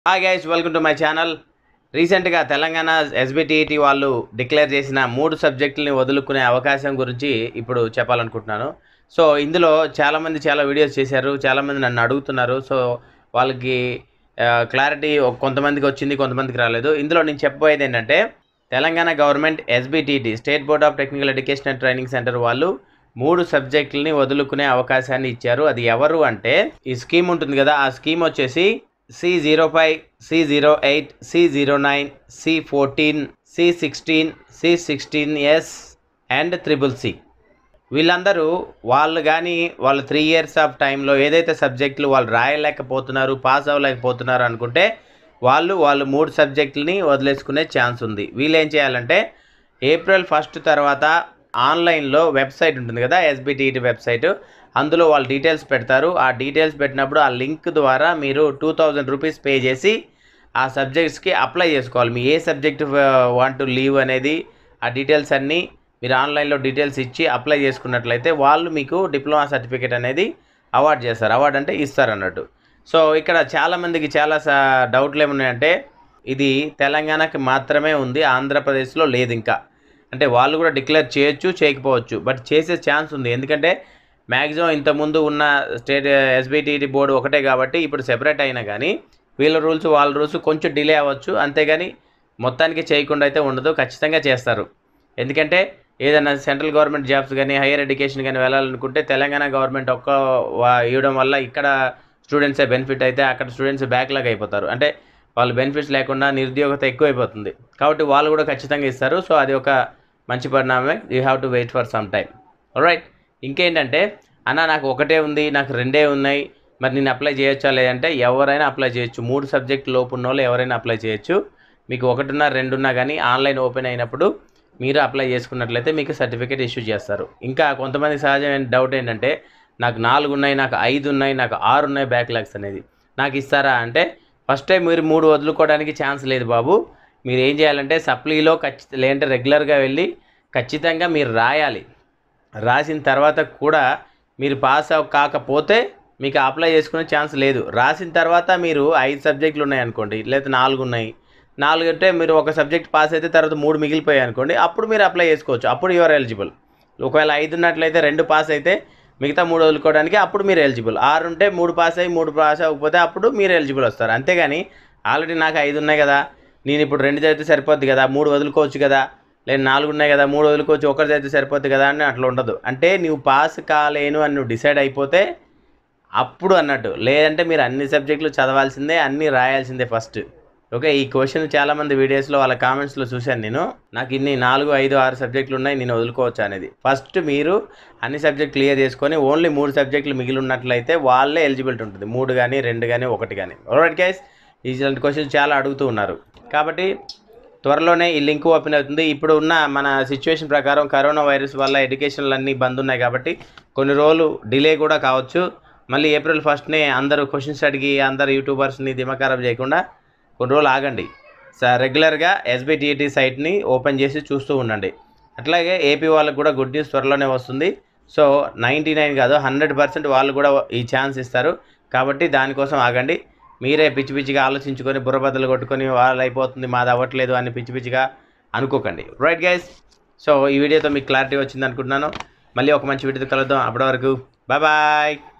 hi guys welcome to my channel రీసెంట్గా Telangana SBTET వాళ్ళు declare చేసిన మూడు సబ్జెక్టులని వదులుకునే అవకాశం గురించి ఇప్పుడు చెప్పాలనుకుంటున్నాను సో ఇందులో చాలామంది చాలా వీడియోస్ చేశారు చాలామంది నన్ను అడుగుతున్నారు సో వాళ్ళకి క్లారిటీ కొంతమందికి వచ్చింది కొంతమందికి రాలేదు ఇందులో నేను చెప్పబోయేది ఏంటంటే Telangana government SBTT state board of technical education and training centre వాళ్ళు మూడు సబ్జెక్టులని వదులుకునే అవకాశాన్ని ఇచ్చారు అది ఎవరు అంటే ఈ స్కీమ్ ఉంటుంది కదా ఆ స్కీమ్ వచ్చేసి C zero five C zero eight C zero nine C fourteen C sixteen C sixteen S and triple C వీళ్ళందరూ వాళ్ళు కానీ వాళ్ళు త్రీ ఇయర్స్ ఆఫ్ టైంలో ఏదైతే సబ్జెక్టులు వాళ్ళు రాయలేకపోతున్నారు పాస్ అవ్వలేకపోతున్నారు అనుకుంటే వాళ్ళు వాళ్ళు మూడు సబ్జెక్టులని వదిలేసుకునే ఛాన్స్ ఉంది వీళ్ళు ఏం చేయాలంటే ఏప్రిల్ ఫస్ట్ తర్వాత ఆన్లైన్లో వెబ్సైట్ ఉంటుంది కదా ఎస్బిటిఈటి వెబ్సైట్ అందులో వాళ్ళు డీటెయిల్స్ పెడతారు ఆ డీటెయిల్స్ పెట్టినప్పుడు ఆ లింక్ ద్వారా మీరు టూ థౌజండ్ రూపీస్ పే చేసి ఆ సబ్జెక్ట్స్కి అప్లై చేసుకోవాలి మీ ఏ సబ్జెక్ట్ వాంట్ టు లీవ్ అనేది ఆ డీటెయిల్స్ అన్నీ మీరు ఆన్లైన్లో డీటెయిల్స్ ఇచ్చి అప్లై చేసుకున్నట్లయితే వాళ్ళు మీకు డిప్లొమా సర్టిఫికేట్ అనేది అవార్డ్ చేస్తారు అవార్డ్ అంటే ఇస్తారు అన్నట్టు సో ఇక్కడ చాలామందికి చాలా స- డౌట్లు ఏమున్నాయంటే ఇది తెలంగాణకి మాత్రమే ఉంది ఆంధ్రప్రదేశ్లో లేదు ఇంకా అంటే వాళ్ళు కూడా డిక్లేర్ చేయొచ్చు చేయకపోవచ్చు బట్ చేసే ఛాన్స్ ఉంది ఎందుకంటే మ్యాక్సిమం ఇంతకుముందు ఉన్న స్టేట్ ఎస్బిటిటి బోర్డు ఒకటే కాబట్టి ఇప్పుడు సెపరేట్ అయినా కానీ వీళ్ళ రూల్స్ వాళ్ళ రూల్స్ కొంచెం డిలే అవ్వచ్చు అంతేగాని మొత్తానికి చేయకుండా అయితే ఉండదు ఖచ్చితంగా చేస్తారు ఎందుకంటే ఏదైనా సెంట్రల్ గవర్నమెంట్ జాబ్స్ కానీ హైయర్ ఎడ్యుకేషన్ కానీ వెళ్ళాలనుకుంటే తెలంగాణ గవర్నమెంట్ ఒక్క వా- ఇవ్వడం వల్ల ఇక్కడ స్టూడెంట్సే బెనిఫిట్ అయితే అక్కడ స్టూడెంట్స్ బ్యాక్లాగ్ అయిపోతారు అంటే వాళ్ళు బెనిఫిట్స్ లేకుండా నిరుద్యోగత ఎక్కువైపోతుంది కాబట్టి వాళ్ళు కూడా ఖచ్చితంగా ఇస్తారు సో అది ఒక మంచి పరిణామమే you have to wait for some time right ఇంకేంటంటే అన్న నాకు ఒకటే ఉంది నాకు రెండే ఉన్నాయి మరి నేను అప్లై చేయొచ్చా లేదంటే ఎవరైనా అప్లై చేయొచ్చు మూడు సబ్జెక్ట్ లోపు ఉన్న వాళ్ళు ఎవరైనా అప్లై చేయొచ్చు మీకు ఒకటిన్నా రెండున్నా కానీ ఆన్లైన్ ఓపెన్ అయినప్పుడు మీరు అప్లై చేసుకున్నట్లయితే మీకు సర్టిఫికేట్ ఇష్యూ చేస్తారు ఇంకా కొంతమంది సహజమైన డౌట్ ఏంటంటే నాకు నాలుగు ఉన్నాయి నాకు ఐదు ఉన్నాయి నాకు ఆరు ఉన్నాయి బ్యాక్లాగ్స్ అనేది నాకు ఇస్తారా అంటే ఫస్ట్ టైం మీరు మూడు వదులుకోవడానికి ఛాన్స్ లేదు బాబు మీరు ఏం చేయాలంటే సప్లీలో ఖచ్చిత లేదంటే రెగ్యులర్గా వెళ్ళి ఖచ్చితంగా మీరు రాయాలి రాసిన తర్వాత కూడా మీరు పాస్ అవ్ కాకపోతే మీకు అప్లై చేసుకునే ఛాన్స్ లేదు రాసిన తర్వాత మీరు ఐదు సబ్జెక్టులు ఉన్నాయి అనుకోండి లేదా నాలుగు ఉన్నాయి నాలుగు అంటే మీరు ఒక సబ్జెక్ట్ పాస్ అయితే తర్వాత మూడు మిగిలిపోయాయి అనుకోండి అప్పుడు మీరు అప్లై చేసుకోవచ్చు అప్పుడు యువర్ ఎలిజిబుల్ ఒకవేళ ఐదు ఉన్నట్లయితే రెండు పాస్ అయితే మిగతా మూడు వదులుకోవడానికి అప్పుడు మీరు ఎలిజిబుల్ ఆరు ఉంటే మూడు పాస్ అయ్యి మూడు పాస్ అవ్వకపోతే అప్పుడు మీరు ఎలిజిబుల్ వస్తారు అంతేగాని ఆల్రెడీ నాకు ఐదు ఉన్నాయి కదా నేను ఇప్పుడు రెండు చదివితే సరిపోద్ది కదా మూడు వదులుకోవచ్చు కదా లేదు నాలుగు ఉన్నాయి కదా మూడు వదులుకోవచ్చు ఒకటి చదివితే సరిపోద్ది కదా అని అట్లా ఉండదు అంటే నువ్వు పాస్ కాలేను అని నువ్వు డిసైడ్ అయిపోతే అప్పుడు అన్నట్టు లేదంటే మీరు అన్ని సబ్జెక్టులు చదవాల్సిందే అన్నీ రాయాల్సిందే ఫస్ట్ ఓకే ఈ క్వశ్చన్ చాలామంది వీడియోస్లో వాళ్ళ కామెంట్స్లో చూశాను నేను నాకు ఇన్ని నాలుగు ఐదు ఆరు సబ్జెక్టులు ఉన్నాయి నేను వదులుకోవచ్చు అనేది ఫస్ట్ మీరు అన్ని సబ్జెక్ట్ క్లియర్ చేసుకొని ఓన్లీ మూడు సబ్జెక్టులు మిగిలి ఉన్నట్లయితే వాళ్ళే ఎలిజిబిలిటీ ఉంటుంది మూడు కానీ రెండు కానీ ఒకటి కానీ రైట్ గైస్ ఇలాంటి క్వశ్చన్స్ చాలా అడుగుతూ ఉన్నారు కాబట్టి త్వరలోనే ఈ లింక్ ఓపెన్ అవుతుంది ఇప్పుడు ఉన్న మన సిచ్యువేషన్ ప్రకారం కరోనా వైరస్ వల్ల ఎడ్యుకేషన్లు అన్నీ బంద్ ఉన్నాయి కాబట్టి కొన్ని రోజులు డిలే కూడా కావచ్చు మళ్ళీ ఏప్రిల్ ఫస్ట్నే అందరూ క్వశ్చన్స్ అడిగి అందరు యూట్యూబర్స్ని దిమకారం చేయకుండా కొన్ని రోజులు ఆగండి స రెగ్యులర్గా ఎస్బిటిఈటి సైట్ని ఓపెన్ చేసి చూస్తూ ఉండండి అట్లాగే ఏపీ వాళ్ళకు కూడా గుడ్ న్యూస్ త్వరలోనే వస్తుంది సో నైంటీ నైన్ కాదు హండ్రెడ్ పర్సెంట్ వాళ్ళు కూడా ఈ ఛాన్స్ ఇస్తారు కాబట్టి దానికోసం ఆగండి మీరే పిచ్చి పిచ్చిగా ఆలోచించుకొని బుర్రబద్దలు కొట్టుకొని వాళ్ళు అయిపోతుంది మాది అవ్వట్లేదు అని పిచ్చి పిచ్చిగా అనుకోకండి రైట్ గైస్ సో ఈ వీడియోతో మీకు క్లారిటీ వచ్చింది అనుకుంటున్నాను మళ్ళీ ఒక మంచి వీడియోతో కలుద్దాం అప్పటి వరకు బాయ్ బాయ్